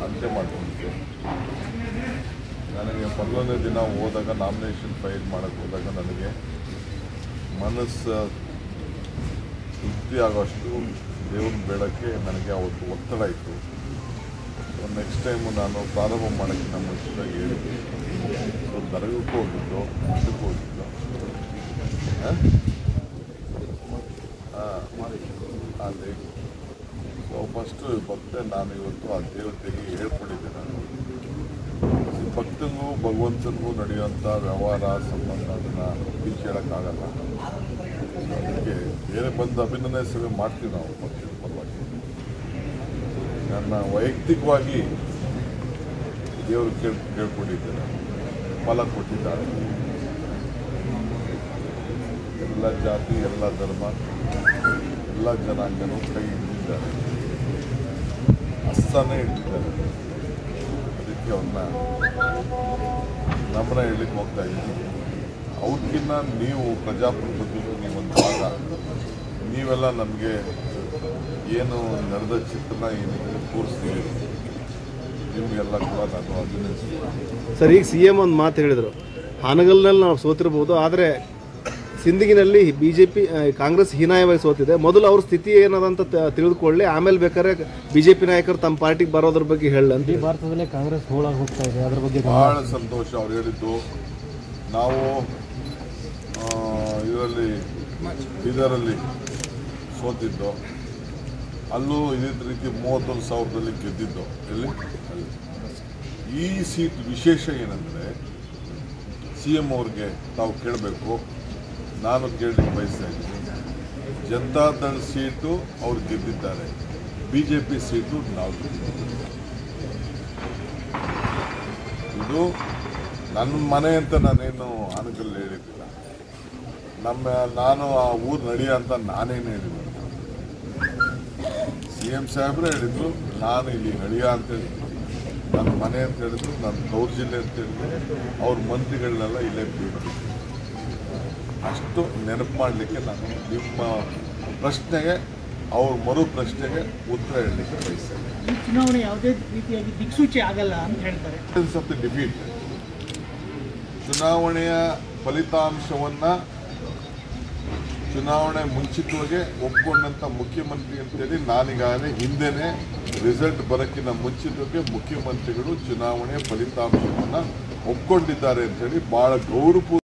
ಅಂತ್ಯ ಮಾಡ್ಕೊಂಡಿದ್ದೆ ನನಗೆ ಮೊದಲನೇ ದಿನ ಹೋದಾಗ ನಾಮಿನೇಷನ್ ಫೈಲ್ ಮಾಡೋಕ್ಕೆ ಹೋದಾಗ ನನಗೆ ಮನಸ್ಸು ತೃಪ್ತಿ ಆಗೋಷ್ಟು ದೇವ್ರನ್ನ ಬೇಡಕ್ಕೆ ನನಗೆ ಅವತ್ತು ಒತ್ತಡ ಇತ್ತು ನೆಕ್ಸ್ಟ್ ಟೈಮು ನಾನು ಪ್ರಾರಂಭ ಮಾಡೋಕ್ಕೆ ನಮ್ಮ ಮುಂಚಿತವಾಗಿ ಹೇಳಿದ್ದೆ ಸೊ ದರ್ಗಕ್ಕೂ ಹೋಗಿದ್ದು ಇದಕ್ಕೂ ಹೋಗಿದ್ದು ಆ? ಆ, ಅಲ್ಲಿ ಸೊ ಫಸ್ಟು ಭಕ್ತ ನಾನು ಇವತ್ತು ಆ ದೇವತೆಗೆ ಹೇಳ್ಕೊಂಡಿದ್ದೆ ನಾನು ಈ ಭಕ್ತನಿಗೂ ಭಗವಂತನಿಗೂ ನಡೆಯುವಂಥ ವ್ಯವಹಾರ ಸಂಬಂಧ ಅದನ್ನು ಬೀಚ್ ಹೇಳೋಕ್ಕಾಗಲ್ಲ ಸೊ ಅದಕ್ಕೆ ಬೇರೆ ಬಂದು ಅಭಿನಂದನೆ ಸೇವೆ ಮಾಡ್ತೀವಿ ನಾವು ಪಕ್ಷದ ಪರವಾಗಿ ನನ್ನ ವೈಯಕ್ತಿಕವಾಗಿ ದೇವರು ಕೇಳ್ ಕೇಳ್ಕೊಂಡಿದ್ದೇನೆ ಫಲ ಕೊಟ್ಟಿದ್ದಾರೆ ಎಲ್ಲ ಜಾತಿ ಎಲ್ಲ ಧರ್ಮ ಎಲ್ಲ ಜನಾಂಗನೂ ಕೈ ಹಿಡಿದಿದ್ದಾರೆ ಹಸ್ತಾನೇ ಹಿಡಿದಿದ್ದಾರೆ ಅದಕ್ಕೆ ಅವ್ರನ್ನ ನಮ್ಮನ್ನ ಹೇಳಲಿಕ್ಕೆ ಹೋಗ್ತಾ ಇದ್ದೀನಿ ಅವ್ರಿಗಿನ್ನ ನೀವು ಪ್ರಜಾಪ್ರಭುತ್ವದ ನೀವೊಂದು ಭಾಗ ನೀವೆಲ್ಲ ನಮಗೆ ಏನು ನಡೆದ ಚಿತ್ರಣ ಏನು ತೋರಿಸ್ತೀವಿ ನಿಮಗೆಲ್ಲ ಕೂಡ ನಾನು ಅಭಿನಯಿಸ್ತೀನಿ ಸರ್ ಈಗ ಸಿ ಎಂ ಒಂದು ಮಾತು ಹೇಳಿದರು ಹಾನಗಲ್ನಲ್ಲಿ ನಾವು ಸೋತಿರ್ಬೋದು ಆದರೆ ಸಿಂದಗಿನಲ್ಲಿ ಬಿ ಜೆ ಪಿ ಕಾಂಗ್ರೆಸ್ ಹೀನಾಯವಾಗಿ ಸೋತಿದೆ ಮೊದಲು ಅವ್ರ ಸ್ಥಿತಿ ಏನದಂತ ತ- ತಿಳಿದುಕೊಳ್ಳಿ ಆಮೇಲೆ ಬೇಕಾದ್ರೆ ಬಿ ಜೆ ಪಿ ನಾಯಕರು ತಮ್ಮ ಪಾರ್ಟಿಗೆ ಬರೋದ್ರ ಬಗ್ಗೆ ಹೇಳಿ ಅಂತ ಇಡೀ ಭಾರತದಲ್ಲೇ ಕಾಂಗ್ರೆಸ್ ಹೋಳಾಗಿ ಹೋಗ್ತಾ ಇದೆ ಅದ್ರ ಬಗ್ಗೆ ಬಹಳ ಸಂತೋಷ ಅವ್ರು ಹೇಳಿದ್ದು ನಾವು ಇದರಲ್ಲಿ ಇದರಲ್ಲಿ ಸೋತಿದ್ದು ಅಲ್ಲೂ ಇದೇ ರೀತಿ ಮೂವತ್ತೊಂದು ಸಾವಿರದಲ್ಲಿ ಗೆದ್ದಿದ್ದು ಎಲ್ಲಿ ಅಲ್ಲಿ ಈ ಸೀಟ್ ವಿಶೇಷ ಏನಂದರೆ ಸಿ ಎಂ ಅವ್ರಿಗೆ ತಾವು ಕೇಳಬೇಕು ನಾನು ಕೇಳಲಿಕ್ಕೆ ಬಯಸ್ತಾ ಇದ್ದೀನಿ ಜನತಾದಳ ಸೀಟು ಅವ್ರು ಗೆದ್ದಿದ್ದಾರೆ ಬಿ ಜೆ ಪಿ ಸೀಟು ನಾವು ಗೆದ್ದಿದ್ದೀವಿ ಇದು ನನ್ನ ಮನೆ ಅಂತ ನಾನೇನು ಆನಕಲ್ ಹೇಳಿದ್ದಿಲ್ಲ ನಮ್ಮ ನಾನು ಆ ಊರು ನಡಿಯ ಅಂತ ನಾನೇನು ಹೇಳಿದ್ದೆ ಸಿ ಎಂ ಸಾಹೇಬ್ರೆ ಹೇಳಿದ್ರು ನಾನು ಇಲ್ಲಿ ನಡಿಯ ಅಂತ ಹೇಳಿದ್ರು ನನ್ನ ಮನೆ ಅಂತ ಹೇಳಿದ್ರು ನನ್ನ ತವ್ರ ಜಿಲ್ಲೆ ಅಂತ ಹೇಳಿದ್ರು ಅವ್ರ ಮಂತ್ರಿಗಳನ್ನೆಲ್ಲ ಇಲ್ಲೇ ಬಿಟ್ಟು ಅಷ್ಟು ನೆನಪು ಮಾಡಲಿಕ್ಕೆ ನಾನು ನಿಮ್ಮ ಪ್ರಶ್ನೆಗೆ ಅವ್ರ ಮರು ಪ್ರಶ್ನೆಗೆ ಉತ್ತರ ಹೇಳಲಿಕ್ಕೆ ಬಯಸ್ತೇನೆ ಈ ಚುನಾವಣೆ ಯಾವುದೇ ರೀತಿಯಾಗಿ ದಿಕ್ಸೂಚಿ ಆಗಲ್ಲ ಅಂತ ಹೇಳ್ತಾರೆ ಆಫ್ ದ ಡಿಫೀಟ್ ಚುನಾವಣೆಯ ಫಲಿತಾಂಶವನ್ನ ಚುನಾವಣೆ ಮುಂಚಿತವಾಗಿ ಒಪ್ಕೊಂಡಂತ ಮುಖ್ಯಮಂತ್ರಿ ಅಂತೇಳಿ ನಾನೀಗಾಗಲೇ ಹಿಂದೆನೆ ರಿಸಲ್ಟ್ ಬರೋಕ್ಕಿಂತ ಮುಂಚಿತವಾಗಿ ಮುಖ್ಯಮಂತ್ರಿಗಳು ಚುನಾವಣೆ ಫಲಿತಾಂಶವನ್ನ ಒಪ್ಕೊಂಡಿದ್ದಾರೆ ಅಂತೇಳಿ ಬಹಳ ಗೌರವ